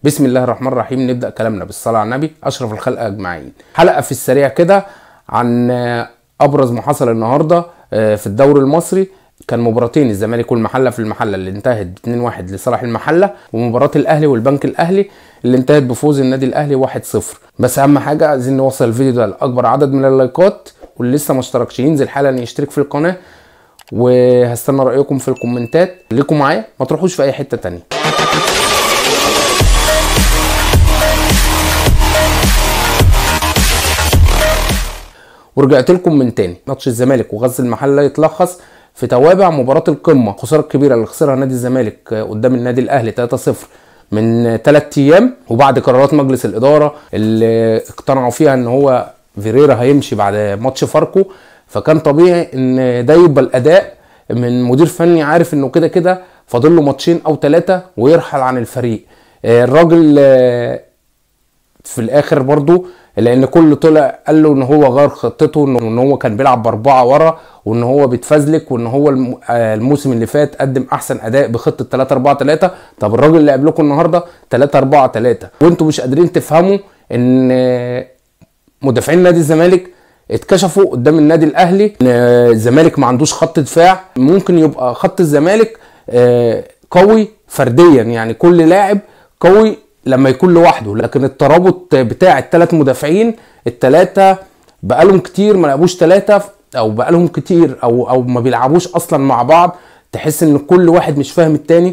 بسم الله الرحمن الرحيم نبدا كلامنا بالصلاه على النبي اشرف الخلق اجمعين حلقه في السريع كده عن ابرز ما حصل النهارده في الدوري المصري كان مباراتين الزمالك والمحله في المحله اللي انتهت 2-1 لصالح المحله ومباراه الاهلي والبنك الاهلي اللي انتهت بفوز النادي الاهلي 1-0 بس اهم حاجه عايزين نوصل الفيديو ده لاكبر عدد من اللايكات واللي لسه ما اشتركش ينزل حالا يشترك في القناه وهستنى رايكم في الكومنتات ليكم معايا ما تروحوش في اي حته تانية ورجعت لكم من تاني ماتش الزمالك وغزل المحله يتلخص في توابع مباراه القمه الخساره الكبيره اللي خسرها نادي الزمالك قدام النادي الاهلي 3-0 من 3 ايام وبعد قرارات مجلس الاداره اللي اقتنعوا فيها ان هو فيريرا هيمشي بعد ماتش فاركو فكان طبيعي ان ده يبقى الاداء من مدير فني عارف انه كده كده فاضل له ماتشين او ثلاثه ويرحل عن الفريق الراجل في الاخر برضو لان كل طلع قال له ان هو غير خطته ان هو كان بيلعب باربعه ورا وان هو بيتفزلك وان هو الموسم اللي فات قدم احسن اداء بخطه 3 4 3 طب الراجل اللي قابلكم النهارده 3 4 3 وانتوا مش قادرين تفهموا ان مدافعين نادي الزمالك اتكشفوا قدام النادي الاهلي ان الزمالك ما عندوش خط دفاع ممكن يبقى خط الزمالك قوي فرديا يعني كل لاعب قوي لما يكون لوحده لكن الترابط بتاع الثلاث مدافعين الثلاثه بقالهم كتير ما لعبوش ثلاثه او بقالهم كتير او او ما بيلعبوش اصلا مع بعض تحس ان كل واحد مش فاهم التاني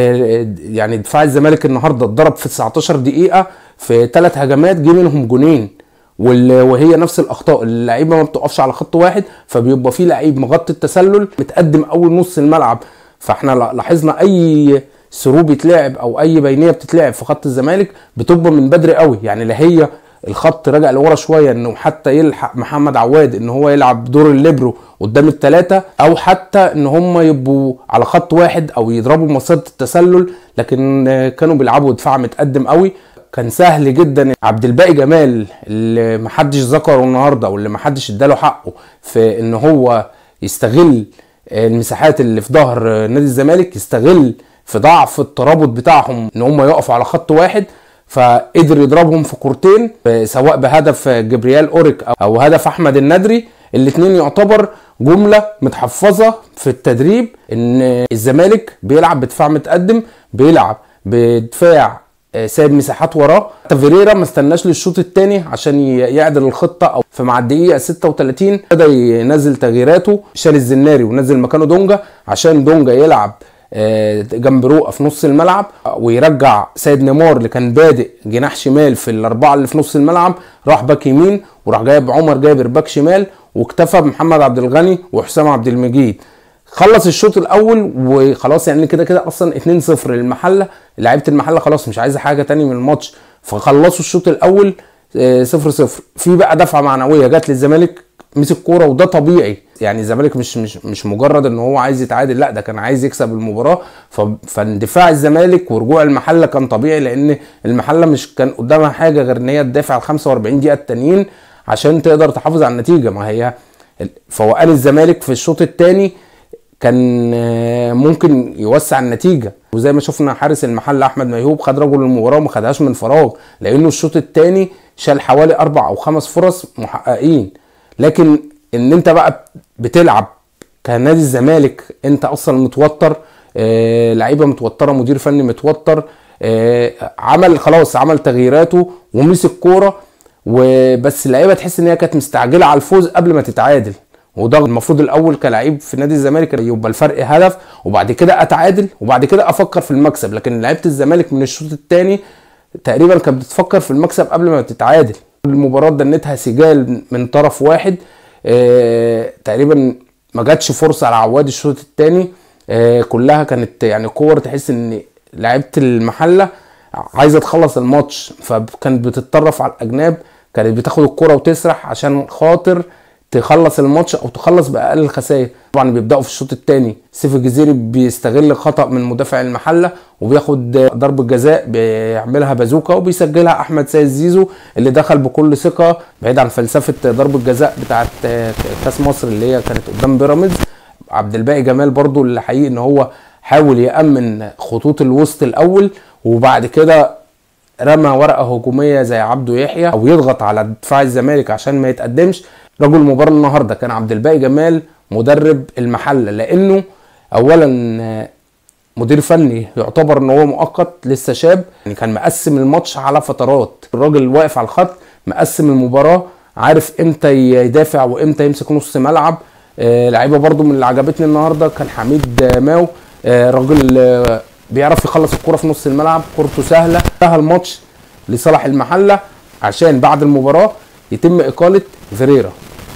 يعني دفاع الزمالك النهارده اتضرب في 19 دقيقه في ثلاث هجمات جه منهم جونين وهي نفس الاخطاء اللعيبه ما بتقفش على خط واحد فبيبقى في لعيب مغطي التسلل متقدم اول نص الملعب فاحنا لاحظنا اي ثرو بيتلعب او اي بينيه بتتلعب في خط الزمالك بتبقى من بدري قوي يعني لا هي الخط راجع لورا شويه انه حتى يلحق محمد عواد ان هو يلعب دور الليبرو قدام الثلاثه او حتى ان هم يبقوا على خط واحد او يضربوا مصيده التسلل لكن كانوا بيلعبوا دفاع متقدم قوي كان سهل جدا عبد الباقي جمال اللي محدش ذكره النهارده واللي محدش اداله حقه في ان هو يستغل المساحات اللي في ظهر نادي الزمالك يستغل في ضعف الترابط بتاعهم ان هم يقفوا على خط واحد فقدر يضربهم في كورتين سواء بهدف جبريال اوريك او هدف احمد الندري الاثنين يعتبر جمله متحفظه في التدريب ان الزمالك بيلعب بدفاع متقدم بيلعب بدفاع سايب مساحات وراه فيريرا ما استناش للشوط الثاني عشان يعدل الخطه او فمع الدقيقه 36 بدا ينزل تغييراته شال الزناري ونزل مكانه دونجا عشان دونجا يلعب جنب رؤى في نص الملعب ويرجع سيد نيمار اللي كان بادئ جناح شمال في الاربعه اللي في نص الملعب راح باك يمين وراح جايب عمر جابر باك شمال واكتفى بمحمد عبد الغني وحسام عبد المجيد خلص الشوط الاول وخلاص يعني كده كده اصلا 2-0 للمحله لعيبه المحله خلاص مش عايزه حاجه تاني من الماتش فخلصوا الشوط الاول 0-0 في بقى دفعه معنويه جت للزمالك مسك كوره وده طبيعي يعني الزمالك مش مش مش مجرد ان هو عايز يتعادل لا ده كان عايز يكسب المباراه فاندفاع الزمالك ورجوع المحله كان طبيعي لان المحله مش كان قدامها حاجه غير ان هي تدافع ال 45 دقيقه التانيين عشان تقدر تحافظ على النتيجه ما هي فوقان الزمالك في الشوط الثاني كان ممكن يوسع النتيجه وزي ما شفنا حارس المحله احمد ميهوب خد رجل المباراه وما خدهاش من فراغ لانه الشوط الثاني شال حوالي اربع او خمس فرص محققين لكن ان انت بقى بتلعب كنادي الزمالك انت اصلا متوتر آه لعيبه متوتره مدير فني متوتر آه عمل خلاص عمل تغييراته ومسك كوره وبس اللعيبه تحس ان هي كانت مستعجله على الفوز قبل ما تتعادل وده المفروض الاول كلاعب في نادي الزمالك يبقى الفرق هدف وبعد كده اتعادل وبعد كده افكر في المكسب لكن لعيبه الزمالك من الشوط الثاني تقريبا كانت بتفكر في المكسب قبل ما تتعادل المباراه دنتها سجال من طرف واحد آه تقريبا ما جاتش فرصه لعواد الشوط الثاني آه كلها كانت يعني كور تحس ان لعيبه المحله عايزه تخلص الماتش فكانت بتتطرف على الاجناب كانت بتاخد الكره وتسرح عشان خاطر تخلص الماتش او تخلص باقل الخسائر طبعا بيبداوا في الشوط الثاني سيف الجزيري بيستغل خطا من مدافع المحله وبياخد ضربه جزاء بيعملها بازوكا وبيسجلها احمد سيد زيزو اللي دخل بكل ثقه بعيد عن فلسفه ضربه الجزاء بتاعه كاس مصر اللي هي كانت قدام بيراميدز عبد الباقي جمال برضو اللي حقيقي ان هو حاول يامن خطوط الوسط الاول وبعد كده رمى ورقه هجوميه زي عبده يحيى او يضغط على دفاع الزمالك عشان ما يتقدمش رجل المباراه النهارده كان عبد الباقي جمال مدرب المحله لانه اولا مدير فني يعتبر ان هو مؤقت لسه شاب يعني كان مقسم الماتش على فترات الراجل واقف على الخط مقسم المباراه عارف امتى يدافع وامتى يمسك نص ملعب آه لعيبه برضو من اللي عجبتني النهارده كان حميد ماو آه راجل آه بيعرف يخلص الكرة في نص الملعب كورته سهلة انتهى الماتش لصالح المحلة عشان بعد المباراة يتم إقالة فيريرا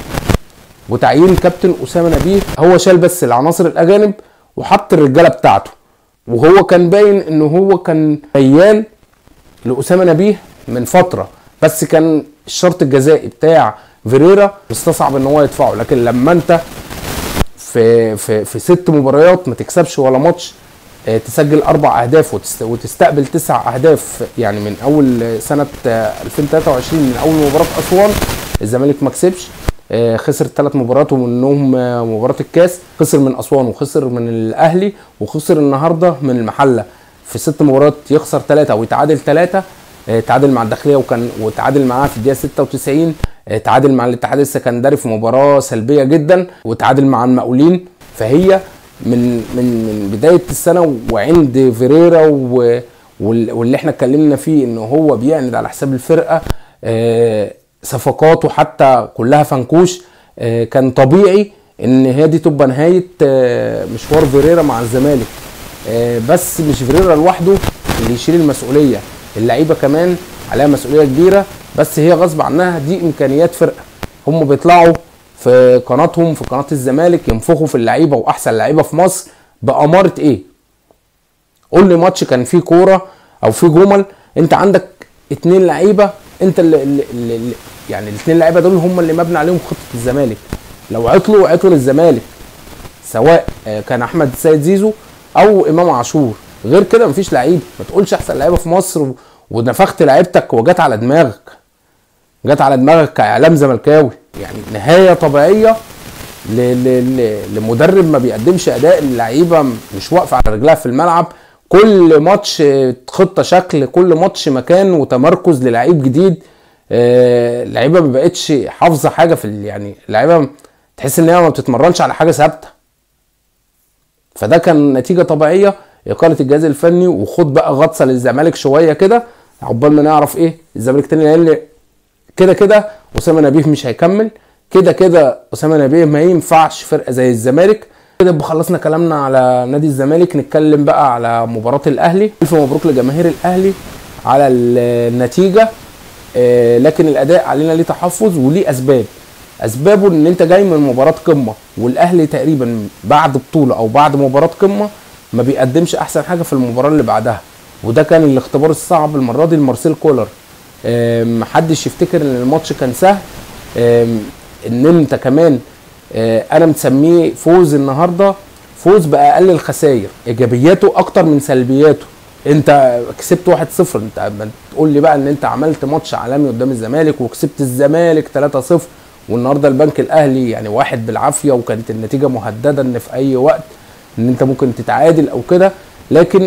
وتعيين كابتن أسامة نبيه هو شال بس العناصر الأجانب وحط الرجالة بتاعته وهو كان باين إن هو كان ميال لأسامة نبيه من فترة بس كان الشرط الجزائي بتاع فيريرا مستصعب ان هو يدفعه لكن لما انت في في في ست مباريات ما تكسبش ولا ماتش تسجل اربع اهداف وتستقبل تسع اهداف يعني من اول سنه 2023 من اول مباراه اسوان الزمالك ما كسبش خسر ثلاث مباريات ومنهم مباراه الكاس خسر من اسوان وخسر من الاهلي وخسر النهارده من المحله في ست مباريات يخسر ثلاثه ويتعادل ثلاثه تعادل مع الداخليه وكان وتعادل معاه في الدقيقه 96 تعادل مع الاتحاد السكندري في مباراه سلبيه جدا وتعادل مع المقاولين فهي من من من بدايه السنه وعند فيريرا واللي احنا اتكلمنا فيه ان هو بيعند على حساب الفرقه صفقاته حتى كلها فنكوش كان طبيعي ان هي دي تبقى نهايه مشوار فيريرا مع الزمالك بس مش فيريرا لوحده اللي يشيل المسؤوليه اللعيبه كمان عليها مسؤوليه كبيره بس هي غصب عنها دي امكانيات فرقه هم بيطلعوا في قناتهم في قناه الزمالك ينفخوا في اللعيبه واحسن لعيبه في مصر باماره ايه قول لي ماتش كان فيه كوره او فيه جمل انت عندك اتنين لعيبه انت اللي, اللي, اللي يعني الاثنين لعيبه دول هم اللي مبني عليهم خطه الزمالك لو عطلوا عطلوا للزمالك سواء كان احمد السيد زيزو او امام عاشور غير كده مفيش لعيب ما تقولش احسن لعيبه في مصر ونفخت لعيبتك وجت على دماغك جت على دماغك كاعلام زملكاوي يعني نهايه طبيعيه ل... ل... ل... لمدرب ما بيقدمش اداء اللعيبه مش واقفه على رجلها في الملعب كل ماتش خطه شكل كل ماتش مكان وتمركز للعيب جديد اللعيبه ما بقتش حافظه حاجه في يعني اللعيبه تحس ان هي ما بتتمرنش على حاجه ثابته فده كان نتيجه طبيعيه اقاله الجهاز الفني وخد بقى غطسه للزمالك شويه كده عقبال ما نعرف ايه الزمالك تاني لان كده كده اسامه نبيه مش هيكمل كده كده اسامه نبيه ما ينفعش فرقه زي الزمالك كده يبقى خلصنا كلامنا على نادي الزمالك نتكلم بقى على مباراه الاهلي الف مبروك لجماهير الاهلي على النتيجه لكن الاداء علينا ليه تحفظ وليه اسباب اسبابه ان انت جاي من مباراه قمه والاهلي تقريبا بعد بطوله او بعد مباراه قمه ما بيقدمش احسن حاجه في المباراه اللي بعدها وده كان الاختبار الصعب المره دي لمارسيل كولر محدش يفتكر ان الماتش كان سهل ان انت كمان انا مسميه فوز النهارده فوز باقل الخسائر ايجابياته اكتر من سلبياته انت كسبت 1-0 انت تقول لي بقى ان انت عملت ماتش عالمي قدام الزمالك وكسبت الزمالك 3-0 والنهارده البنك الاهلي يعني واحد بالعافيه وكانت النتيجه مهدده ان في اي وقت ان انت ممكن تتعادل او كده لكن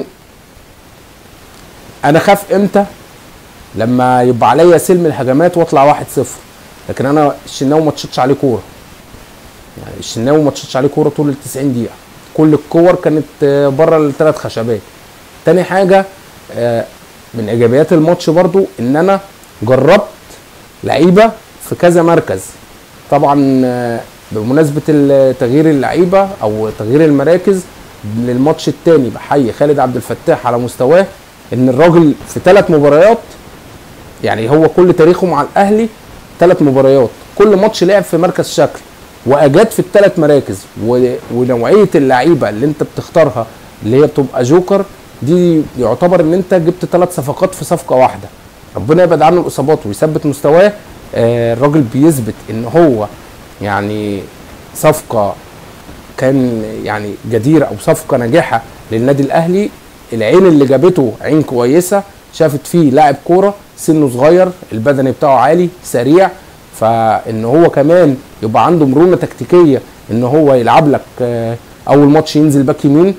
انا خاف امتى لما يبقى عليا سلم الهجمات واطلع 1-0 لكن انا الشناوي ما تشطش عليه كوره يعني الشناوي ما تشطش عليه كوره طول ال 90 دقيقه كل الكور كانت بره الثلاث خشبات تاني حاجه من ايجابيات الماتش برضو ان انا جربت لعيبه في كذا مركز طبعا بمناسبه تغيير اللعيبه او تغيير المراكز للماتش الثاني بحيي خالد عبد الفتاح على مستواه ان الراجل في ثلاث مباريات يعني هو كل تاريخه مع الاهلي ثلاث مباريات كل ماتش لعب في مركز شكل واجاد في الثلاث مراكز ونوعيه اللعيبه اللي انت بتختارها اللي هي بتبقى جوكر دي يعتبر ان انت جبت ثلاث صفقات في صفقه واحده ربنا يبعد عنه الاصابات ويثبت مستواه آه الراجل بيثبت ان هو يعني صفقه كان يعني جديره او صفقه ناجحه للنادي الاهلي العين اللي جابته عين كويسه شافت فيه لاعب كوره سنه صغير البدني بتاعه عالي سريع فان هو كمان يبقى عنده مرونه تكتيكيه ان هو يلعب لك اول ماتش ينزل باك يمين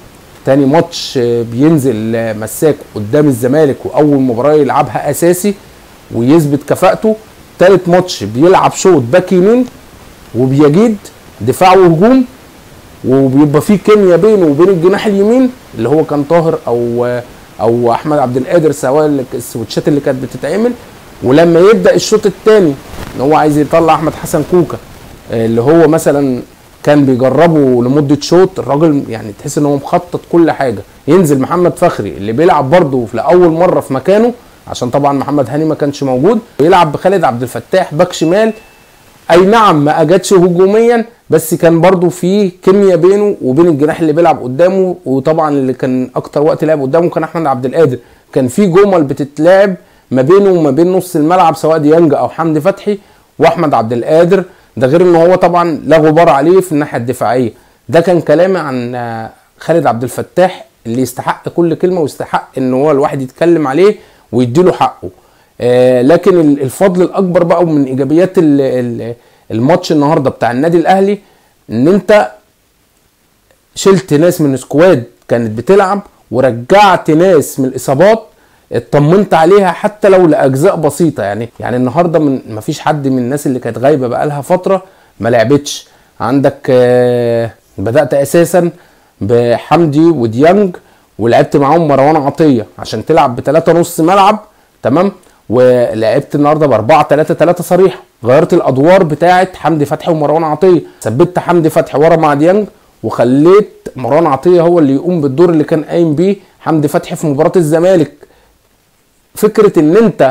تاني ماتش آه، بينزل آه، مساك قدام الزمالك واول مباراه يلعبها اساسي ويثبت كفاءته تالت ماتش بيلعب شوط باك يمين وبيجيد دفاع وهجوم وبيبقى في كيمياء بينه وبين الجناح اليمين اللي هو كان طاهر او او احمد عبد القادر سواء اللي- السويتشات اللي كانت بتتعمل ولما يبدا الشوط الثاني ان هو عايز يطلع احمد حسن كوكا آه، اللي هو مثلا كان بيجربه لمده شوط الراجل يعني تحس ان هو مخطط كل حاجه ينزل محمد فخري اللي بيلعب برضه لاول مره في مكانه عشان طبعا محمد هاني ما كانش موجود ويلعب بخالد عبد الفتاح باك شمال اي نعم ما اجادش هجوميا بس كان برضو في كيمياء بينه وبين الجناح اللي بيلعب قدامه وطبعا اللي كان اكتر وقت لعب قدامه كان احمد عبد القادر كان في جمل بتتلعب ما بينه وما بين نص الملعب سواء ديانج او حمدي فتحي واحمد عبد القادر ده غير ان هو طبعا لا غبار عليه في الناحيه الدفاعيه ده كان كلامي عن آه، خالد عبد الفتاح اللي يستحق كل كلمه ويستحق ان هو الواحد يتكلم عليه ويديله حقه آه، لكن ال- الفضل الاكبر بقى ومن ايجابيات ال- ال- الماتش النهارده بتاع النادي الاهلي ان انت شلت ناس من سكواد كانت بتلعب ورجعت ناس من الاصابات اطمنت عليها حتى لو لاجزاء بسيطه يعني يعني النهارده من مفيش حد من الناس اللي كانت غايبه بقالها فتره ما لعبتش عندك آه، بدات اساسا بحمدي وديانج ولعبت معاهم مروان عطيه عشان تلعب بثلاثه نص ملعب تمام ولعبت النهارده ب 4 3 3 صريحه غيرت الادوار بتاعه حمدي فتحي ومروان عطيه ثبت حمدي فتحي ورا مع ديانج وخليت مروان عطيه هو اللي يقوم بالدور اللي كان قايم بيه حمدي فتحي في مباراه الزمالك فكره ان انت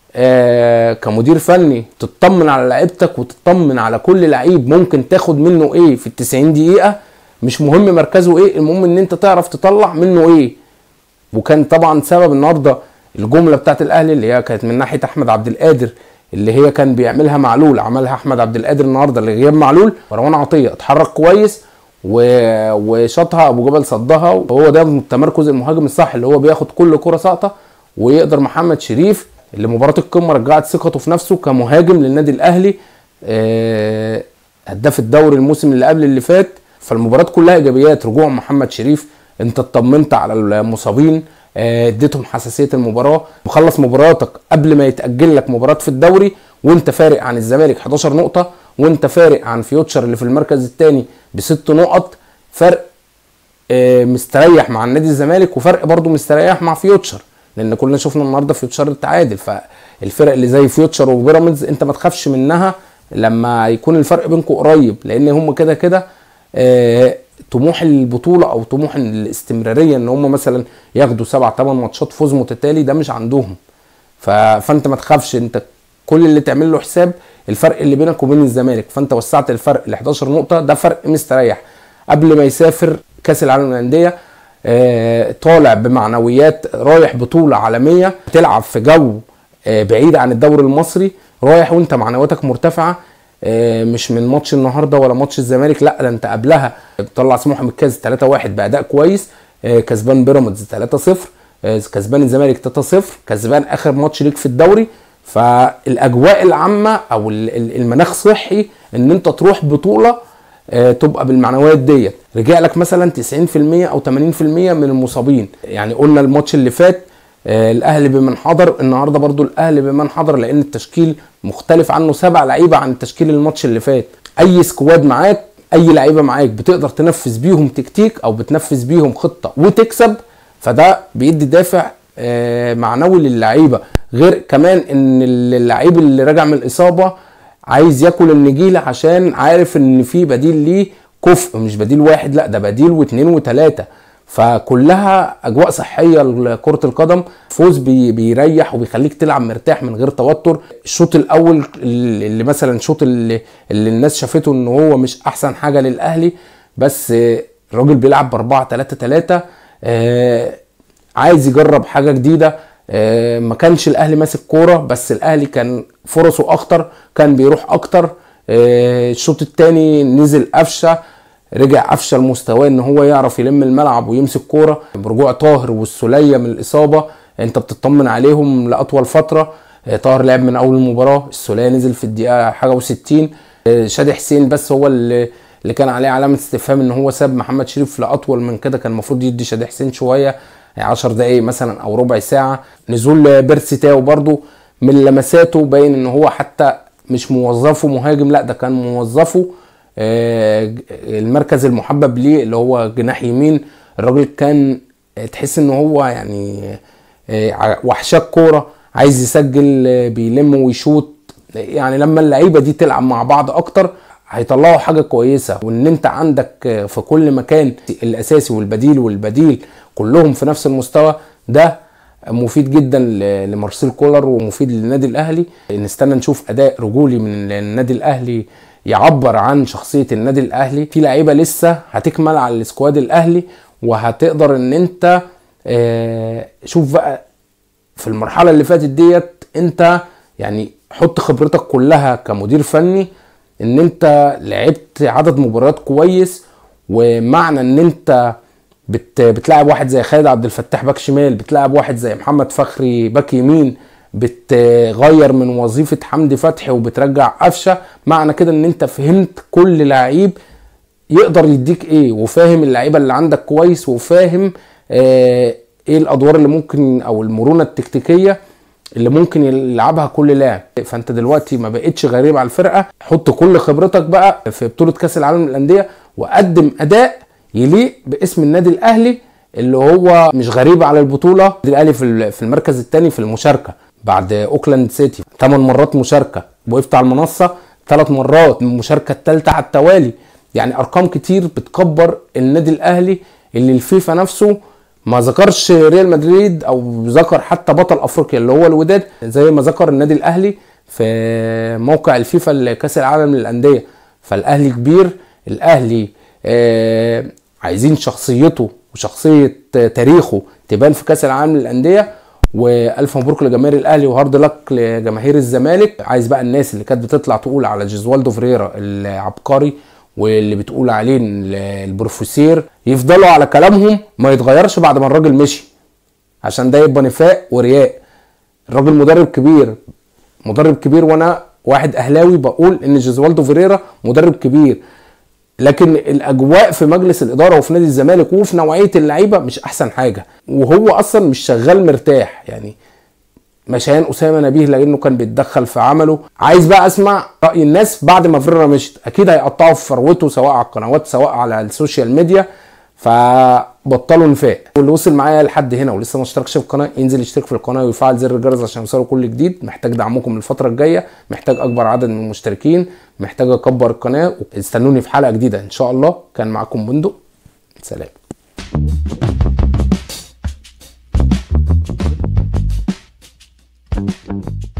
آه كمدير فني تطمن على لعيبتك وتطمن على كل لعيب ممكن تاخد منه ايه في ال 90 دقيقه مش مهم مركزه ايه المهم ان انت تعرف تطلع منه ايه وكان طبعا سبب النهارده الجمله بتاعت الاهلي اللي هي كانت من ناحيه احمد عبد القادر اللي هي كان بيعملها معلول عملها احمد عبد القادر النهارده لغياب معلول مروان عطيه اتحرك كويس و... وشاطها ابو جبل صدها وهو ده التمركز المهاجم الصح اللي هو بياخد كل كره ساقطه ويقدر محمد شريف اللي مباراه القمه رجعت ثقته في نفسه كمهاجم للنادي الاهلي آه، هداف الدوري الموسم اللي قبل اللي فات فالمباراه كلها ايجابيات رجوع محمد شريف انت اطمنت على المصابين آه، اديتهم حساسيه المباراه مخلص مباراتك قبل ما يتاجل لك مباراه في الدوري وانت فارق عن الزمالك 11 نقطه وانت فارق عن فيوتشر اللي في المركز الثاني بست نقط فرق آه، مستريح مع النادي الزمالك وفرق برضو مستريح مع فيوتشر لان كلنا شفنا النهارده فيوتشر التعادل فالفرق اللي زي فيوتشر وبيراميدز انت ما تخافش منها لما يكون الفرق بينكم قريب لان هم كده كده آه، طموح البطوله او طموح الاستمراريه ان هم مثلا ياخدوا سبع ثمان ماتشات فوز متتالي ده مش عندهم ف... فانت ما تخافش انت كل اللي تعمل له حساب الفرق اللي بينك وبين الزمالك فانت وسعت الفرق ل 11 نقطه ده فرق مستريح قبل ما يسافر كاس العالم للانديه آه، طالع بمعنويات رايح بطوله عالميه تلعب في جو آه، بعيد عن الدوري المصري رايح وانت معنوياتك مرتفعه آه، مش من ماتش النهارده ولا ماتش الزمالك لا ده انت قبلها بتطلع سموحه من الكاس 3-1 باداء كويس آه، كسبان بيراميدز 3-0 آه، كسبان الزمالك 3-0 كسبان اخر ماتش ليك في الدوري فالاجواء العامه او ال- ال- المناخ صحي ان انت تروح بطوله آه، تبقى بالمعنويات ديت رجع لك مثلا 90% او 80% من المصابين يعني قلنا الماتش اللي فات آه، الاهلي بمن حضر النهارده برضو الاهلي بمن حضر لان التشكيل مختلف عنه سبع لعيبه عن تشكيل الماتش اللي فات اي سكواد معاك اي لعيبه معاك بتقدر تنفذ بيهم تكتيك او بتنفذ بيهم خطه وتكسب فده بيدي دافع آه، معنوي للعيبه غير كمان ان اللعيب اللي راجع من الاصابه عايز ياكل النجيله عشان عارف ان في بديل ليه كفء مش بديل واحد لا ده بديل واثنين وثلاثه فكلها اجواء صحيه لكره القدم فوز بي بيريح وبيخليك تلعب مرتاح من غير توتر الشوط الاول اللي مثلا الشوط اللي, اللي الناس شافته ان هو مش احسن حاجه للاهلي بس آه، الراجل بيلعب ب 4 3 3 عايز يجرب حاجه جديده آه، ما كانش الاهلي ماسك كوره بس الاهلي كان فرصه اخطر كان بيروح اكتر آه، الشوط الثاني نزل قفشه رجع قفشه لمستواه ان هو يعرف يلم الملعب ويمسك كوره برجوع طاهر والسوليه من الاصابه انت بتطمن عليهم لاطول فتره آه، طاهر لعب من اول المباراه السوليه نزل في الدقيقه حاجه و60 شادي حسين بس هو اللي اللي كان عليه علامه استفهام ان هو ساب محمد شريف لاطول من كده كان المفروض يدي شادي حسين شويه 10 دقايق مثلا او ربع ساعه نزول بيرسي تاو برضو من لمساته باين ان هو حتى مش موظفه مهاجم لا ده كان موظفه آه، المركز المحبب ليه اللي هو جناح يمين الراجل كان تحس ان هو يعني آه، وحشاك كوره عايز يسجل آه، بيلم ويشوط يعني لما اللعيبه دي تلعب مع بعض اكتر هيطلعوا حاجه كويسه وان انت عندك في كل مكان الاساسي والبديل والبديل كلهم في نفس المستوى ده مفيد جدا لمارسيل كولر ومفيد للنادي الاهلي نستنى نشوف اداء رجولي من النادي الاهلي يعبر عن شخصيه النادي الاهلي في لعيبه لسه هتكمل على السكواد الاهلي وهتقدر ان انت آه، شوف بقى في المرحله اللي فاتت ديت انت يعني حط خبرتك كلها كمدير فني ان انت لعبت عدد مباريات كويس ومعنى ان انت بت بتلاعب واحد زي خالد عبد الفتاح باك شمال بتلاعب واحد زي محمد فخري باك يمين بتغير من وظيفة حمدي فتحي وبترجع قفشة معنى كده ان انت فهمت كل لعيب يقدر يديك ايه وفاهم اللعيبة اللي عندك كويس وفاهم آه ايه الادوار اللي ممكن او المرونة التكتيكية اللي ممكن يلعبها كل لاعب فانت دلوقتي ما بقتش غريب على الفرقة حط كل خبرتك بقى في بطولة كاس العالم للأندية وقدم اداء يليق باسم النادي الاهلي اللي هو مش غريب على البطوله النادي الاهلي في المركز الثاني في المشاركه بعد اوكلاند سيتي 8 مرات مشاركه وقفت على المنصه ثلاث مرات المشاركه الثالثه على التوالي يعني ارقام كتير بتكبر النادي الاهلي اللي الفيفا نفسه ما ذكرش ريال مدريد او ذكر حتى بطل افريقيا اللي هو الوداد زي ما ذكر النادي الاهلي في موقع الفيفا لكاس العالم للانديه فالاهلي كبير الاهلي آه عايزين شخصيته وشخصيه تاريخه تبان في كاس العالم للانديه والف مبروك لجماهير الاهلي وهارد لك لجماهير الزمالك عايز بقى الناس اللي كانت بتطلع تقول على جيزوالدو فريرا العبقري واللي بتقول عليه البروفيسير يفضلوا على كلامهم ما يتغيرش بعد ما الراجل مشي عشان ده يبقى نفاق ورياء الراجل مدرب كبير مدرب كبير وانا واحد اهلاوي بقول ان جيزوالدو فريرا مدرب كبير لكن الاجواء في مجلس الاداره وفي نادي الزمالك وفي نوعيه اللعيبه مش احسن حاجه وهو اصلا مش شغال مرتاح يعني مشيان اسامه نبيه لانه كان بيتدخل في عمله عايز بقى اسمع راي الناس بعد ما فريرا مشت اكيد هيقطعوا في فروته سواء على القنوات سواء على السوشيال ميديا فبطلوا نفاق واللي وصل معايا لحد هنا ولسه ما اشتركش في القناه ينزل يشترك في القناه ويفعل زر الجرس عشان يوصله كل جديد محتاج دعمكم الفتره الجايه محتاج اكبر عدد من المشتركين محتاج اكبر القناه استنوني في حلقه جديده ان شاء الله كان معاكم بندق سلام